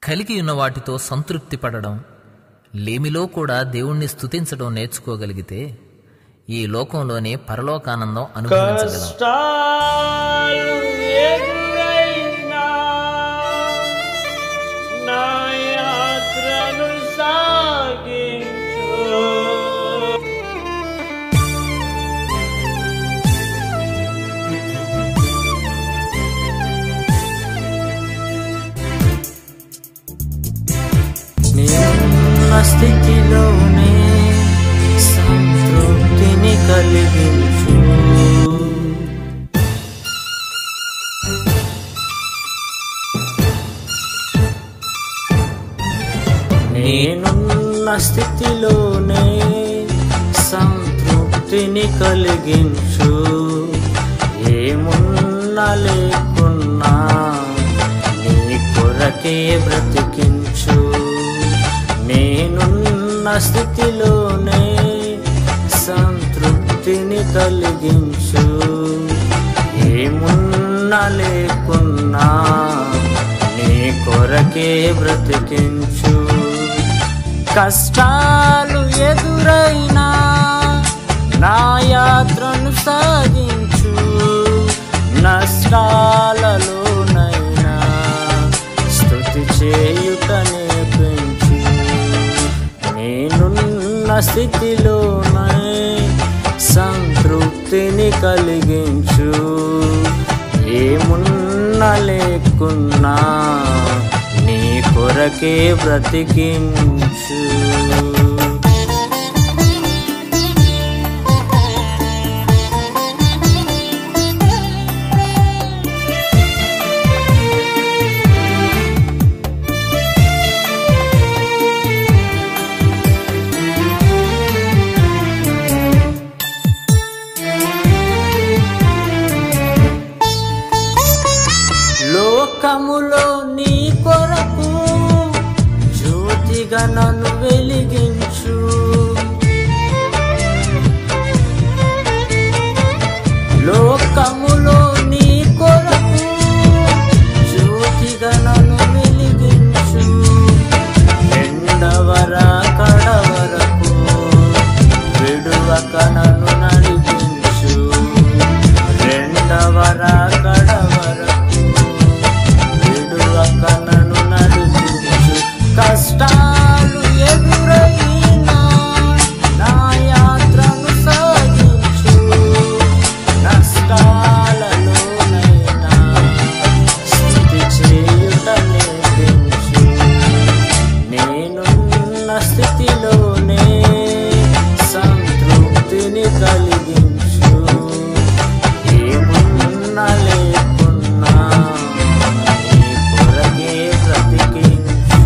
కలిగి ఉన్న వాటితో సంతృప్తి పడడం లేమిలో కూడా దేవుణ్ణి స్తుతించడం నేర్చుకోగలిగితే ఈ లోకంలోనే పరలోకానందం అనుభవించగలం కష్టాలు ఎదురైనా నా యాత్రను సాగించు నిన్న స్థితిలోనే సంతృప్తిని కలిగించు నేనున్న స్థితిలోనే సంతృప్తిని కలిగించు ఏమున్నా లేకున్నా నీ కొరకే బ్రతికించు నేనున్న స్థితిలోనే సంతృప్తిని కలిగించు ఏమున్నా లేకున్నా నీ కొరకే బ్రతికించు కష్టాలు ఎదురైనా నా యాత్రను సాగించు నష్టాలలోనైనా స్థుతి చేయుటనే పెంచు నేనున్న స్థితిలోనే సంతృప్తిని కలిగించు ఏమున్నా లేకున్నా నీ కొరకే బ్రతికించు లోకములో నీ కొరకు జ్యోతిగా నన్ను వెలిగించు లోకములో నీ కొరకు జ్యోతిగా నన్ను వెలిగించు ఎండవర కడవరకు విడువక నన్ను నడిపించు రెండవర కడవరకు విడువక నన్ను నడిపించు కష్టాలు ఎదురైనా నా యాత్రను సాగించు నష్టాలలోనైనా స్థితి చేయుట నేర్పించు నేనున్న స్థితిలోనే సంతృప్తిని కలిగించు ఏమున్నా లేకున్నా నీ కొరకే బ్రతికించు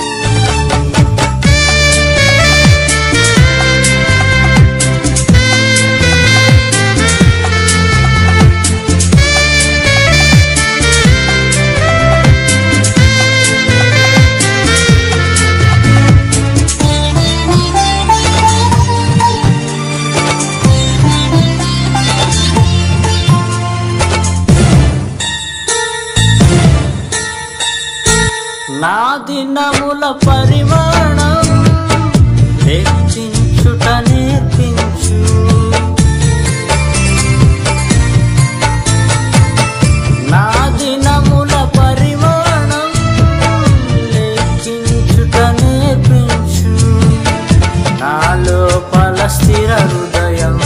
నా దినముల పరిమాణం లెక్కించుట నేర్పించు నా దినముల పరిమాణం లెక్కించుట నేర్పించు నాలో పల స్థిర హృదయం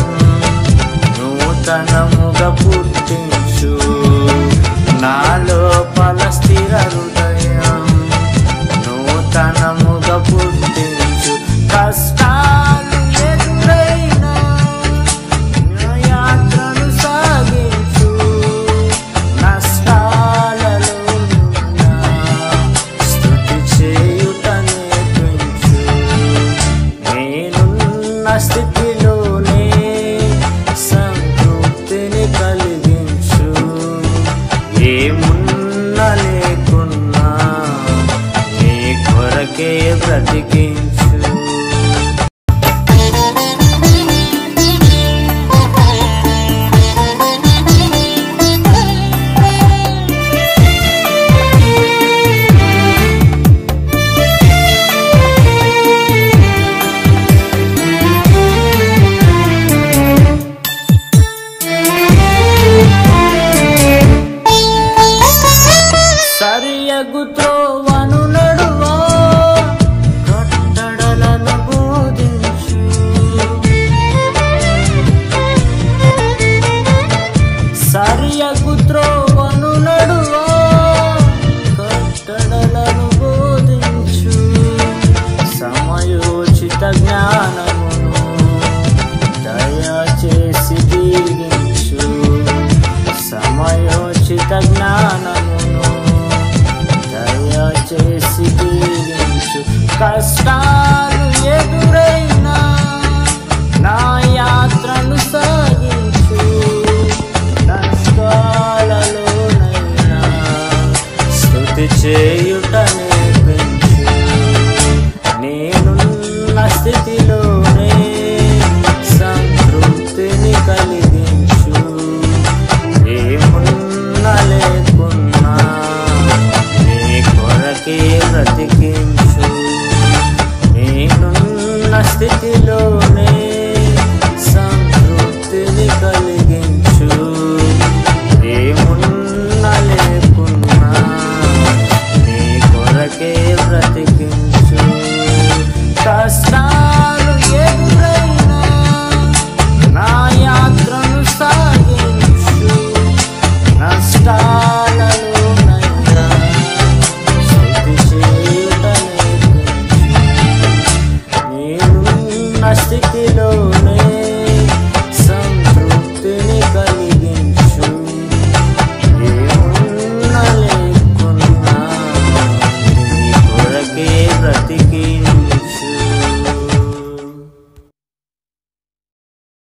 నూతనముగా పుట్టించు నాలో పల స్థిర హృదయం నూతనముగా పుట్టించు కష్టా సరియగు త్రోవను నడువా కట్టడలను బోధించు సరియగు త్రోవను నడువా కట్టడలను బోధించు సమయోచిత జ్ఞానమును దయచేసి దీవించు సమయోచిత జ్ఞానమును దయచేసి దీవించు కష్టాలు ఎదురైనా నా యాత్రను సాగించు నష్టాలలోనైనా స్థుతి చేయుట నేర్పించు నేనున్న స్థితిలో